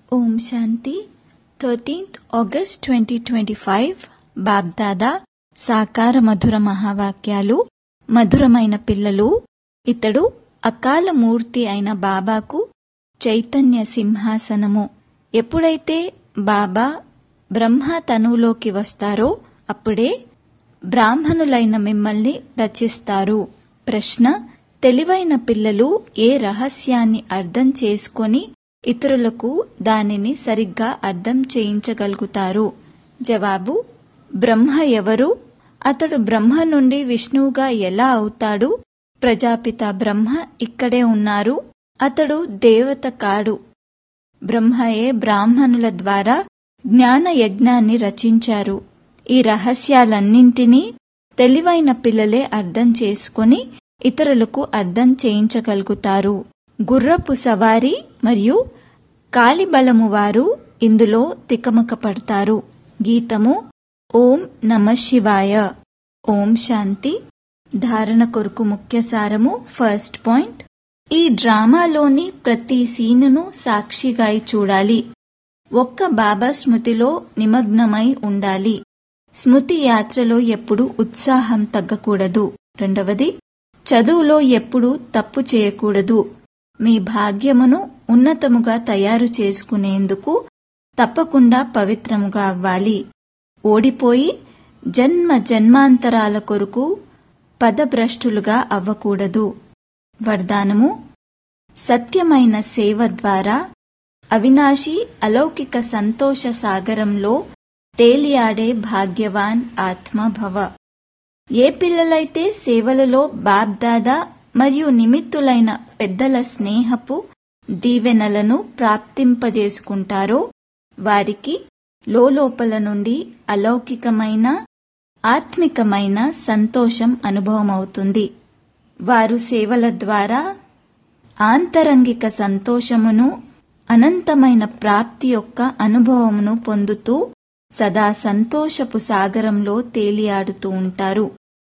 ఓం Shanti thirteenth August twenty twenty five బాగ్దాదా సాకార మధుర మహావాక్యాలు మధురమైన పిల్లలు ఇతడు అకాల మూర్తి అయిన బాబాకు చైతన్య సింహాసనము ఎప్పుడైతే బాబా బ్రహ్మ తనువులోకి వస్తారో అప్పుడే బ్రాహ్మణులైన మిమ్మల్ని రచిస్తారు ప్రశ్న తెలివైన పిల్లలు ఏ రహస్యాన్ని అర్థం చేసుకొని ఇతరులకు దానిని సరిగ్గా అర్థం చేయించగలుగుతారు జవాబు బ్రహ్మ ఎవరు అతడు బ్రహ్మ నుండి విష్ణువుగా ఎలా అవుతాడు ప్రజాపిత బ్రహ్మ ఇక్కడే ఉన్నారు అతడు దేవత కాడు బ్రహ్మయే బ్రాహ్మణుల ద్వారా జ్ఞాన యజ్ఞాన్ని రచించారు ఈ రహస్యాలన్నింటినీ తెలివైన పిల్లలే అర్థం చేసుకొని ఇతరులకు అర్థం చేయించగలుగుతారు గుర్రపు సవారి మరియు కాలిబలము వారు ఇందులో తికమక పడతారు గీతము ఓం నమ శివాయ ఓం శాంతి ధారణ కొరకు ముఖ్య సారము ఫస్ట్ పాయింట్ ఈ డ్రామాలోని ప్రతి సీనును సాక్షిగా చూడాలి ఒక్క బాబా స్మృతిలో నిమగ్నమై ఉండాలి స్మృతి యాత్రలో ఎప్పుడు ఉత్సాహం తగ్గకూడదు రెండవది చదువులో ఎప్పుడు తప్పు చేయకూడదు మీ భాగ్యమును ఉన్నతముగా తయారు చేసుకునేందుకు తప్పకుండా పవిత్రముగా అవ్వాలి ఓడిపోయి జన్మ జన్మాంతరాల కొరకు పదభ్రష్టులుగా అవ్వకూడదు వరదానము సత్యమైన సేవ ద్వారా అవినాశి అలౌకిక సంతోష సాగరంలో తేలియాడే భాగ్యవాన్ ఆత్మ భవ ఏ పిల్లలైతే సేవలలో బాబ్దాదా మరియు నిమిత్తులైన పెద్దల స్నేహపు దీవెనలను ప్రాప్తింపజేసుకుంటారో వారికి లోపల నుండి అలౌకికమైన ఆత్మికమైన సంతోషం అనుభవమవుతుంది వారు సేవల ద్వారా ఆంతరంగిక సంతోషమును అనంతమైన ప్రాప్తి యొక్క అనుభవమును పొందుతూ సదా సంతోషపు సాగరంలో తేలియాడుతూ ఉంటారు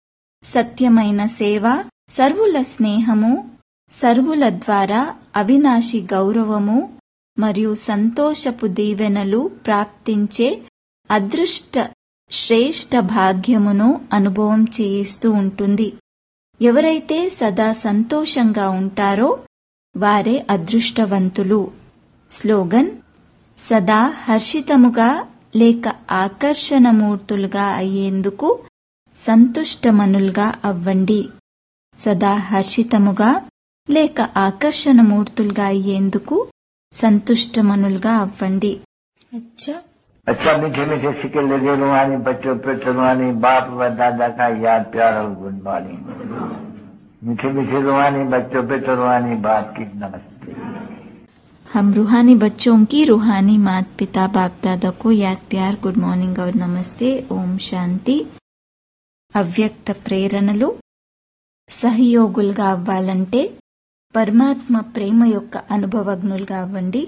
సత్యమైన సేవ సర్వుల స్నేహము సర్వుల ద్వారా అవినాశి గౌరవము మరియు సంతోషపు దీవెనలు ప్రాప్తించే అదృష్ట శ్రేష్ఠ భాగ్యమును అనుభవం చేయిస్తూ ఉంటుంది ఎవరైతే సదా సంతోషంగా ఉంటారో వారే అదృష్టవంతులు స్లోగన్ సదా హర్షితముగా లేక ఆకర్షణమూర్తులుగా అయ్యేందుకు సంతుష్టమనులుగా అవ్వండి సదా హర్షితముగా లేక ఆకర్షణమూర్తులుగా అయ్యేందుకు సంతుష్టమనులుగా అవ్వండి అచ్చా अच्छा मीठे मीठे सिक्के लगे रुहानी बच्चों पे रुहानी बाप व दादा का याद प्यार और गुड मॉर्निंग मीठे मीठे रुहानी बच्चों पे रुहानी बाप की नमस्ते हम रूहानी बच्चों की रूहानी मात पिता बाप दादा को याद प्यार गुड మార్నింగ్ और నమస్తే ఓం శాంతి అవ్యక్త ప్రేరణలు సహయోగులుగా అవ్వాలంటే పరమాత్మ ప్రేమ యొక్క అనుభవజ్ఞులుగా అవ్వండి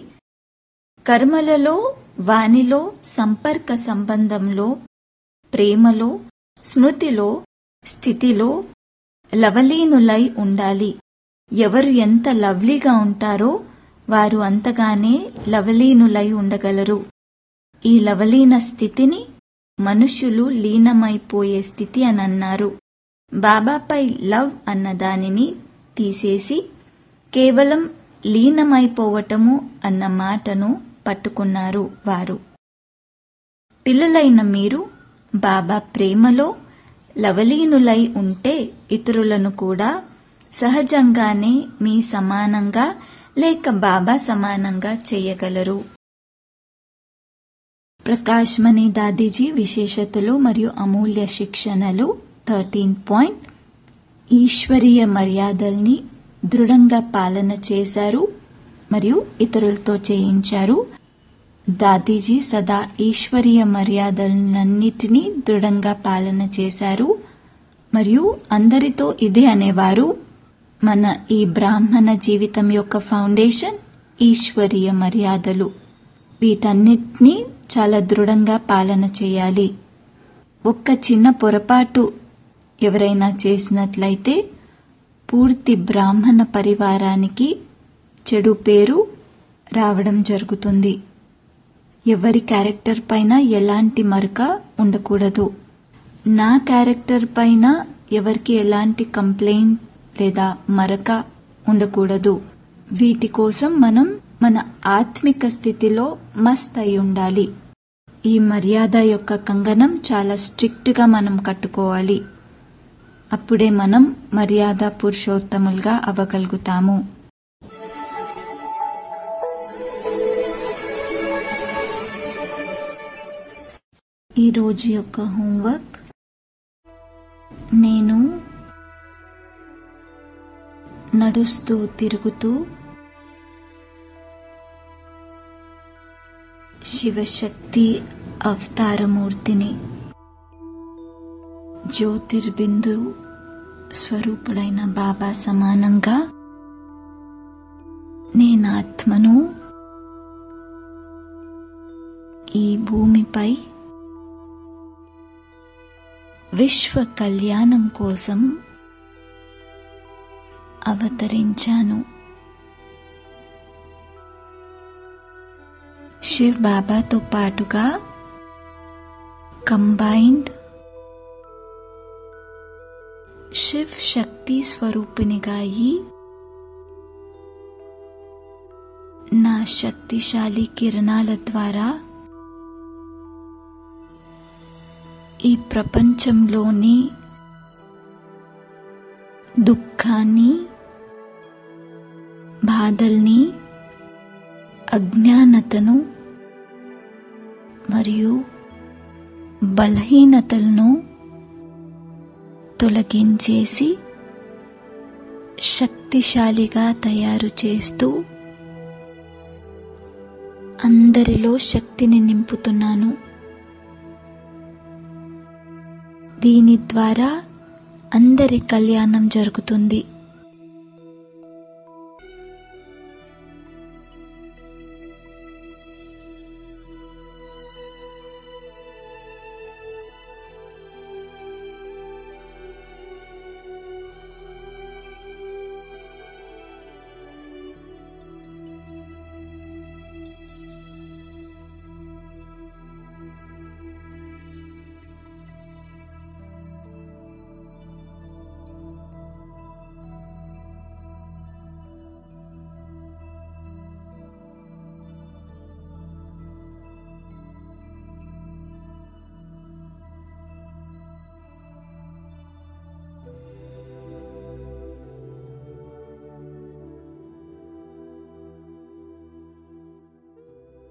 కర్మలలో వానిలో సంపర్క సంబంధంలో ప్రేమలో స్మృతిలో స్థితిలో లవలీనులై ఉండాలి ఎవరు ఎంత లవ్లీగా ఉంటారో వారు అంతగానే లవలీనులై ఉండగలరు ఈ లవలీన స్థితిని మనుష్యులు లీనమైపోయే స్థితి అని అన్నారు బాబాపై లవ్ అన్న దానిని తీసేసి కేవలం లీనమైపోవటము అన్న మాటను పట్టుకున్నారు వారు పిల్లలైన మీరు బాబా ప్రేమలో లవలీనులై ఉంటే ఇతరులను కూడా సహజంగానే మీ సమానంగా లేక బాబా సమానంగా చేయగలరు ప్రకాష్ మణి దాదీజీ విశేషతలు మరియు అమూల్య శిక్షణలు థర్టీన్ పాయింట్ ఈశ్వరీయ మర్యాదల్ని దృఢంగా పాలన చేశారు మరియు ఇతరులతో చేయించారు దాదీజీ సదా ఈశ్వరీయ మర్యాదలన్నిటినీ దృఢంగా పాలన చేశారు మరియు అందరితో ఇదే అనేవారు మన ఈ బ్రాహ్మణ జీవితం యొక్క ఫౌండేషన్ ఈశ్వరీయ మర్యాదలు వీటన్నిటినీ చాలా దృఢంగా పాలన చేయాలి ఒక్క చిన్న పొరపాటు ఎవరైనా చేసినట్లయితే పూర్తి బ్రాహ్మణ పరివారానికి చెడు పేరు రావడం జరుగుతుంది ఎవరి క్యారెక్టర్ పైన ఎలాంటి మరక ఉండకూడదు నా క్యారెక్టర్ పైన ఎవరికి ఎలాంటి కంప్లైంట్ లేదా మరక ఉండకూడదు వీటి కోసం మనం మన ఆత్మిక స్థితిలో మస్త్ అయి ఉండాలి ఈ మర్యాద యొక్క కంగనం చాలా స్ట్రిక్ట్ గా మనం కట్టుకోవాలి అప్పుడే మనం మర్యాద పురుషోత్తములుగా అవ్వగలుగుతాము ఈ రోజు యొక్క హోంవర్క్ నేను నడుస్తూ తిరుగుతూ శివశక్తి అవతారమూర్తిని జ్యోతిర్బిందు స్వరూపుడైన బాబా సమానంగా నేనాత్మను ఈ భూమిపై విశ్వ కళ్యాణం కోసం అవతరించాను శివ్ బాబాతో పాటుగా కంబైన్డ్ శివ్ శక్తి స్వరూపిణిగా అయి నా శక్తిశాలి కిరణాల ద్వారా ఈ ప్రపంచంలోని దుఃఖాన్ని బాధల్ని అజ్ఞానతను మరియు బలహీనతలను తొలగించేసి శక్తిశాలిగా తయారు చేస్తూ అందరిలో శక్తిని నింపుతున్నాను దీని ద్వారా అందరి కళ్యాణం జరుగుతుంది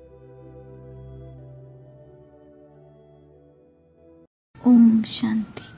ఓం శాంతి